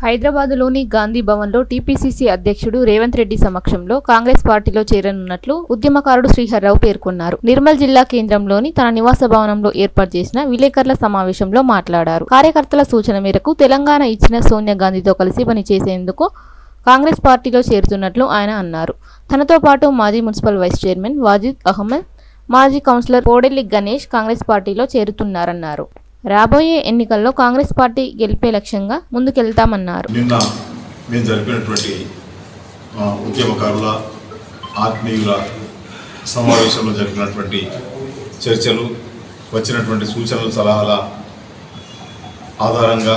హైదరాబాదులోని గాంధీ భవన్లో టీపీసీసీ అధ్యక్షుడు రేవంత్ రెడ్డి సమక్షంలో కాంగ్రెస్ పార్టీలో చేరనున్నట్లు ఉద్యమకారుడు శ్రీహర్రావు పేర్కొన్నారు నిర్మల్ జిల్లా కేంద్రంలోని తన నివాస భవనంలో ఏర్పాటు చేసిన విలేకరుల సమావేశంలో మాట్లాడారు కార్యకర్తల సూచన మేరకు తెలంగాణ ఇచ్చిన సోనియా గాంధీతో కలిసి పనిచేసేందుకు కాంగ్రెస్ పార్టీలో చేరుతున్నట్లు ఆయన అన్నారు తనతో పాటు మాజీ municipal vice chairman Wajid Ahmed మాజీ కౌన్సిలర్ కోడెల్లి గణేష్ కాంగ్రెస్ పార్టీలో చేరుతున్నారన్నారు రాబోయే ఎన్నికల్లో కాంగ్రెస్ పార్టీ గెలిపే లక్ష్యంగా ముందుకెళ్తామన్నారు నిన్న మేము జరిపినటువంటి ఆ, ఉద్యమకారుల ఆత్మీయుల సమావేశంలో జరిపినటువంటి చర్చలు వచ్చినటువంటి సూచనలు సలహాల ఆధారంగా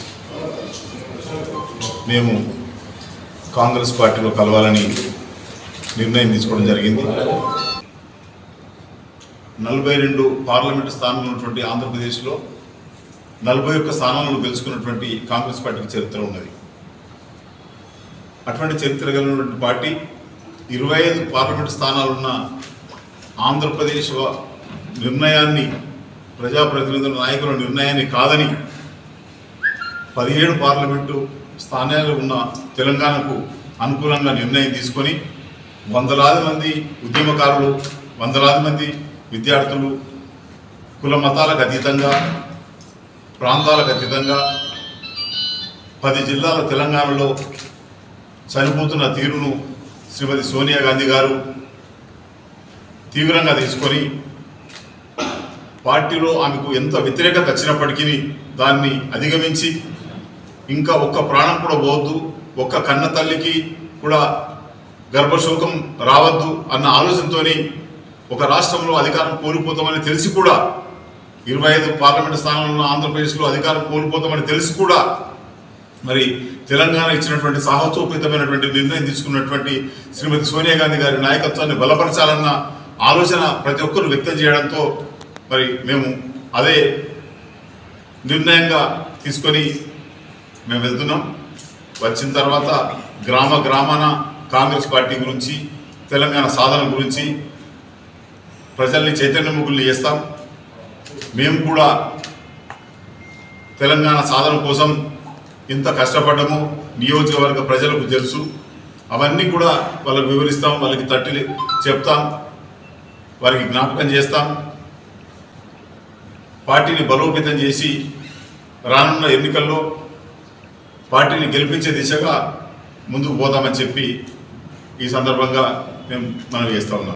మేము కాంగ్రెస్ పార్టీలో కలవాలని నిర్ణయం తీసుకోవడం జరిగింది నలభై రెండు పార్లమెంటు స్థానాలు ఉన్నటువంటి ఆంధ్రప్రదేశ్లో నలభై ఒక్క స్థానాలను గెలుచుకున్నటువంటి కాంగ్రెస్ పార్టీకి చరిత్ర ఉన్నది అటువంటి చరిత్ర కలిగినటువంటి పార్టీ ఇరవై ఐదు పార్లమెంట్ స్థానాలున్న ఆంధ్రప్రదేశ్ వ- నిర్ణయాన్ని ప్రజాప్రతినిధుల నాయకుల నిర్ణయాన్ని కాదని పదిహేడు పార్లమెంటు స్థానాలు ఉన్న తెలంగాణకు అనుకూలంగా నిర్ణయం తీసుకొని వందలాది మంది ఉద్యమకారులు వందలాది మంది విద్యార్థులు కుల మతాలకు అతీతంగా ప్రాంతాలకు అతీతంగా పది జిల్లాల తెలంగాణలో చనిపోతున్న తీరును శ్రీమతి సోనియా గాంధీ గారు తీవ్రంగా తీసుకొని పార్టీలో ఆమెకు ఎంత వ్యతిరేకత వచ్చినప్పటికీ దాన్ని అధిగమించి ఇంకా ఒక్క ప్రాణం కూడా పోవద్దు ఒక్క కన్న తల్లికి కూడా గర్భశోకం రావద్దు అన్న ఆలోచనతోని ఒక రాష్ట్రంలో అధికారం కోల్పోతామని తెలిసి కూడా ఇరవై ఐదు పార్లమెంట్ స్థానాలను ఆంధ్రప్రదేశ్లో అధికారం కోల్పోతామని తెలిసి కూడా మరి తెలంగాణ ఇచ్చినటువంటి సాహసోపేతమైనటువంటి నిర్ణయం తీసుకున్నటువంటి శ్రీమతి సోనియా గాంధీ గారి నాయకత్వాన్ని బలపరచాలన్న ఆలోచన ప్రతి ఒక్కరు వ్యక్తం చేయడంతో మరి మేము అదే నిర్ణయంగా తీసుకొని మేము వెళ్తున్నాం వచ్చిన తర్వాత గ్రామ గ్రామాన కాంగ్రెస్ పార్టీ గురించి తెలంగాణ సాధన గురించి ప్రజల్ని చైతన్యముఖుల్ని చేస్తాం మేము కూడా తెలంగాణ సాధన కోసం ఎంత కష్టపడ్డామో నియోజకవర్గ ప్రజలకు తెలుసు అవన్నీ కూడా వాళ్ళకు వివరిస్తాం వాళ్ళకి తట్టి చెప్తాం వారికి జ్ఞాపకం చేస్తాం పార్టీని బలోపేతం చేసి రానున్న ఎన్నికల్లో పార్టీని గెలిపించే దిశగా ముందుకు పోతామని చెప్పి ఈ సందర్భంగా మేము మనం చేస్తా ఉన్నాం